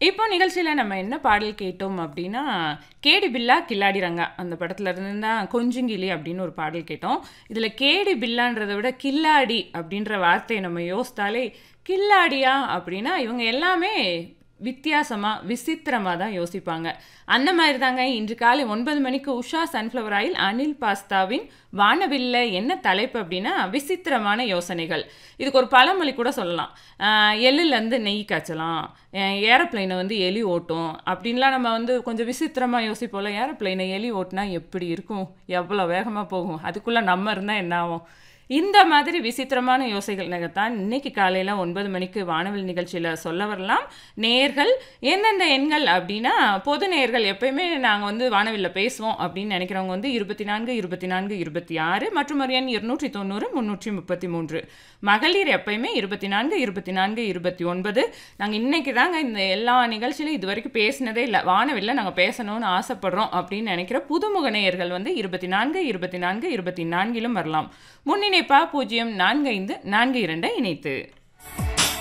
இப்போ நிகழ்ச்சியில நம்ம என்ன பாடல் கேட்டோம் அப்படின்னா, "கேடி பில்லா கில்லாடி ரங்கா" அந்த படத்துல இருந்து தான் "கொஞ்சுங்கிளி" அப்படின்னு ஒரு பாடல் கேட்டோம். இதுல கேடி பில்லான்றத விட கில்லாடி அப்படின்ற வார்த்தைய நம்ம யோசித்தாலே, கில்லாடியா அப்படின்னா இவங்க எல்லாமே வித்தியாசமா, விசித்திரமா தான் யோசிப்பாங்க. அந்த மாரி தாங்க இன்று காலை 9 மணிக்கு உஷா சன்ஃப்ளவர் ஆயில், அனில் பாஸ்தாவின் "வானவில்ல" என்ன தலைப்பு அப்படின்னா, விசித்திரமான யோசனைகள். இதுக்கு ஒரு பழமொழி கூட சொல்லலாம். அ "எள்ளுலேருந்து நெய் காய்ச்சலாம். அ ஏரோப்ளேன வந்து எலி ஓட்டும்." அப்படின்லாம் நம்ம வந்து கொஞ்சம் விசித்திரமா யோசிப்போம்ல. ஏரோப்ளேன எலி ஓட்டுனா எப்படி இருக்கும்? எவ்வளோ வேகமா போகும்? அதுக்குள்ள நம்ம இருந்தா என்ன ஆகும்? இந்த மாதிரி விசித்திரமான யோசனைகள தான் இன்னைக்கு காலையில 9 மணிக்கு வானவில் நிகழ்ச்சியில சொல்ல வரலாம். நேயர்கள் எந்தெந்த எண்கள் அப்படின்னா, பொது நேயர்கள் எப்பயுமே நாங்க வந்து வானவில்ல பேசுவோம் அப்படின்னு நெனைக்கிறவங்க வந்து 24, 24, 26 மற்றும் ஒரு எண் 290, 333. மகளிர் எப்பயுமே 24, 24, 29. நாங்க இன்னைக்கு தாங்க இந்த எல்லா நிகழ்ச்சியிலும் இதுவரைக்கும் பேசினதே இல்ல. வானவில்ல நாங்க பேசணும்னு ஆசைப்படுறோம் அப்படின்னு நெனைக்கிற புதுமுக நேயர்கள் வந்து 24, 24, 24லும் வரலாம். முன்னிணைப்பா 045442 இணைத்து.